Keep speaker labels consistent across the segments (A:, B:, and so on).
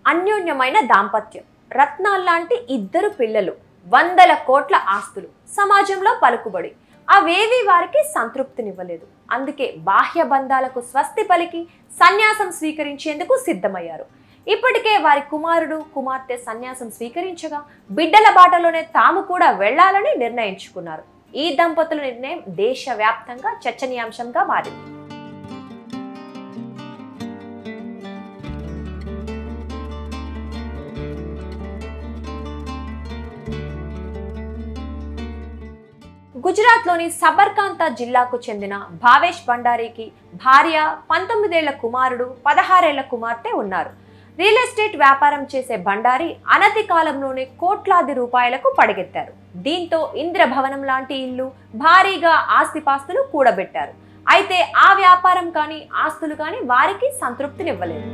A: అన్యోన్యమైన దాంపత్యం రత్నాల్లాంటి ఇద్దరు పిల్లలు వందల కోట్ల ఆస్తులు సమాజంలో పలుకుబడి అవేవి వారికి సంతృప్తినివ్వలేదు అందుకే బాహ్య బంధాలకు స్వస్తి పలికి సన్యాసం స్వీకరించేందుకు సిద్ధమయ్యారు ఇప్పటికే వారి కుమారుడు కుమార్తె సన్యాసం స్వీకరించగా బిడ్డల బాటలోనే తాము కూడా వెళ్లాలని నిర్ణయించుకున్నారు ఈ దంపతుల నిర్ణయం దేశవ్యాప్తంగా చర్చనీయాంశంగా మారింది గుజరాత్లోని సబర్కాంతా జిల్లాకు చెందిన భావేష్ భండారీకి భార్య పంతొమ్మిదేళ్ల కుమారుడు పదహారేళ్ల కుమార్తె ఉన్నారు రియల్ ఎస్టేట్ వ్యాపారం చేసే భండారి అనతి కాలంలోనే కోట్లాది రూపాయలకు పడగెత్తారు దీంతో ఇంద్రభవనం లాంటి ఇల్లు భారీగా ఆస్తిపాస్తులు కూడబెట్టారు అయితే ఆ వ్యాపారం కానీ ఆస్తులు కానీ వారికి సంతృప్తినివ్వలేదు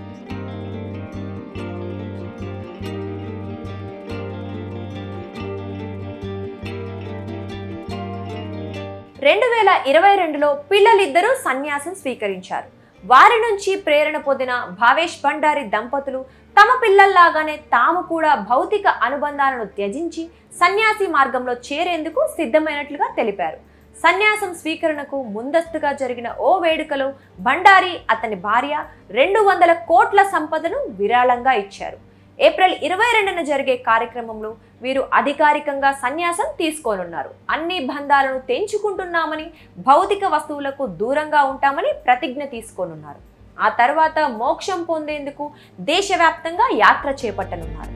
A: రెండు వేల ఇరవై రెండులో పిల్లలిద్దరూ సన్యాసం స్వీకరించారు వారి నుంచి ప్రేరణ పొందిన భావేష్ భండారి దంపతులు తమ పిల్లల్లాగానే తాము కూడా భౌతిక అనుబంధాలను త్యజించి సన్యాసి మార్గంలో చేరేందుకు సిద్ధమైనట్లుగా తెలిపారు సన్యాసం స్వీకరణకు ముందస్తుగా జరిగిన ఓ వేడుకలో భండారి అతని భార్య రెండు వందల కోట్ల సంపదను విరాళంగా ఇచ్చారు ఏప్రిల్ ఇరవై రెండున జరిగే కార్యక్రమంలో వీరు అధికారికంగా సన్యాసం తీసుకోనున్నారు అన్ని బంధాలను తెంచుకుంటున్నామని భౌతిక వస్తువులకు దూరంగా ఉంటామని ప్రతిజ్ఞ తీసుకోనున్నారు ఆ తర్వాత మోక్షం పొందేందుకు దేశవ్యాప్తంగా యాత్ర చేపట్టనున్నారు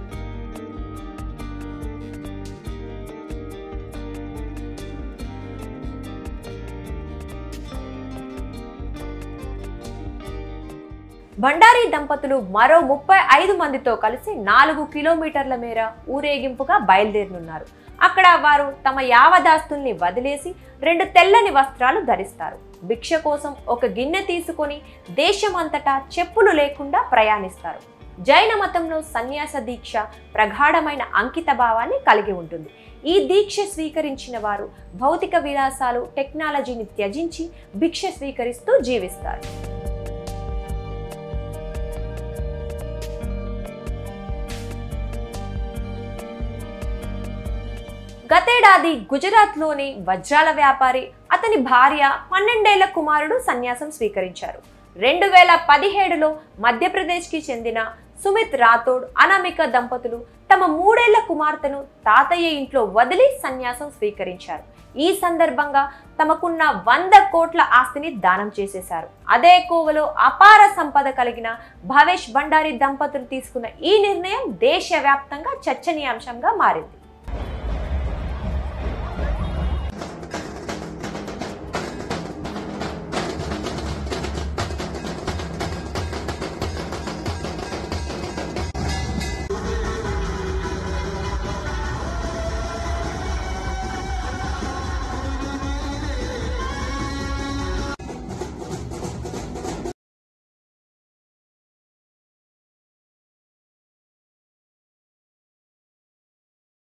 A: భండారీ దంపతులు మరో ముప్పై ఐదు మందితో కలిసి నాలుగు కిలోమీటర్ల మేర ఊరేగింపుగా బయలుదేరనున్నారు అక్కడ వారు తమ యావదాస్తుల్ని వదిలేసి రెండు తెల్లని వస్త్రాలు ధరిస్తారు భిక్ష కోసం ఒక గిన్నె తీసుకొని దేశమంతటా చెప్పులు లేకుండా ప్రయాణిస్తారు జైన మతంలో సన్యాస దీక్ష ప్రగాఢమైన అంకిత భావాన్ని కలిగి ఉంటుంది ఈ దీక్ష స్వీకరించిన వారు భౌతిక విలాసాలు టెక్నాలజీని త్యజించి భిక్ష స్వీకరిస్తూ జీవిస్తారు గతేడాది గుజరాత్లోని వజ్రాల వ్యాపారి అతని భార్య పన్నెండేళ్ల కుమారుడు సన్యాసం స్వీకరించారు రెండు వేల పదిహేడులో మధ్యప్రదేశ్కి చెందిన సుమిత్ రాథోడ్ అనామిక దంపతులు తమ మూడేళ్ల కుమార్తెను తాతయ్య ఇంట్లో వదిలి సన్యాసం స్వీకరించారు ఈ సందర్భంగా తమకున్న వంద కోట్ల ఆస్తిని దానం చేసేశారు అదే కోవలో అపార సంపద కలిగిన భవేష్ భండారి దంపతులు తీసుకున్న ఈ నిర్ణయం దేశవ్యాప్తంగా చర్చనీయాంశంగా మారింది